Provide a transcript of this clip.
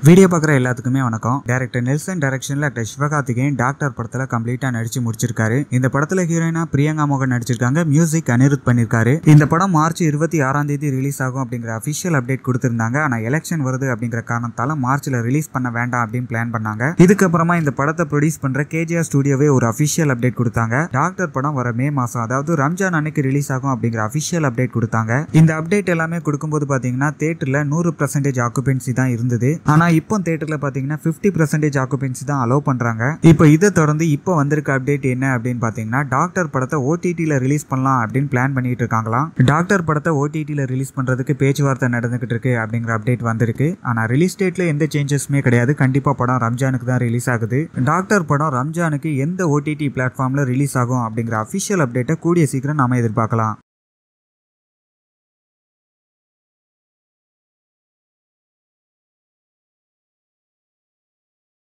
video பார்க்குற எல்லாத்துக்குமே வணக்கம் டேரக்டர் நெல்சன் டைரக்ஷன்ல டாக்டர் சிவகார்த்திகேயன் டாக்டர் படத்துல கம்ப்ளீட்டா நடிச்சு முடிச்சிருக்காரு இந்த படத்துல ஹீரோயினா பிரியங்கா மோகன் நடிச்சிருக்காங்க மியூசிக் அனிருத் பண்ணிருக்காரு இந்த படம் மார்ச் இருபத்தி ஆறாம் தேதி ரிலீஸ் ஆகும் அப்படிங்கிற அபிஷியல் அப்டேட் கொடுத்திருந்தாங்க ஆனா எலெக்ஷன் வருது அப்படிங்கிற காரணத்தால மார்ச்ல ரிலீஸ் பண்ண வேண்டாம் அப்படின்னு பிளான் பண்ணாங்க இதுக்கப்புறமா இந்த படத்தை ப்ரொடியூஸ் பண்ற கேஜிஆர் ஸ்டுடியோவே ஒரு அபிஷியல் அப்டேட் கொடுத்தாங்க டாக்டர் படம் வர மே மாசம் அதாவது ரம்ஜான் அன்னைக்கு ரிலீஸ் ஆகும் அப்படிங்கிற அபிஷியல் அப்டேட் கொடுத்தாங்க இந்த அப்டேட் எல்லாமே கொடுக்கும்போது பாத்தீங்கன்னா தேட்டர்ல நூறு பர்சன்டேஜ் ஆக்குபென்சி தான் இருந்தது ஆனா இப்போ தேட்டர்ல பாத்தீங்கன்னா 50% பர்சன்டேஜ் ஆக்குபென்சி தான் அலோவ் பண்றாங்க இப்போ இதை தொடர்ந்து இப்போ வந்திருக்க அப்டேட் என்ன அப்படின்னு பாத்தீங்கன்னா டாக்டர் படத்தை ஓடிடியில் ரிலீஸ் பண்ணலாம் அப்படின்னு பிளான் பண்ணிட்டு இருக்காங்களாம் டாக்டர் படத்தை ஓடிடியில் ரிலீஸ் பண்றதுக்கு பேச்சுவார்த்தை நடந்துகிட்டு இருக்கு அப்படிங்கிற அப்டேட் வந்திருக்கு ஆனா ரிலீஸ் டேட்ல எந்த சேஞ்சஸுமே கிடையாது கண்டிப்பா படம் ரம்ஜானுக்கு தான் ரிலீஸ் ஆகுது டாக்டர் படம் ரம்ஜானுக்கு எந்த ஓடிடி பிளாட்ஃபார்ம்ல ரிலீஸ் ஆகும் அப்படிங்கிற அஃபிஷியல் அப்டேட்டை கூடிய சீக்கிரம் நாம எதிர்பார்க்கலாம்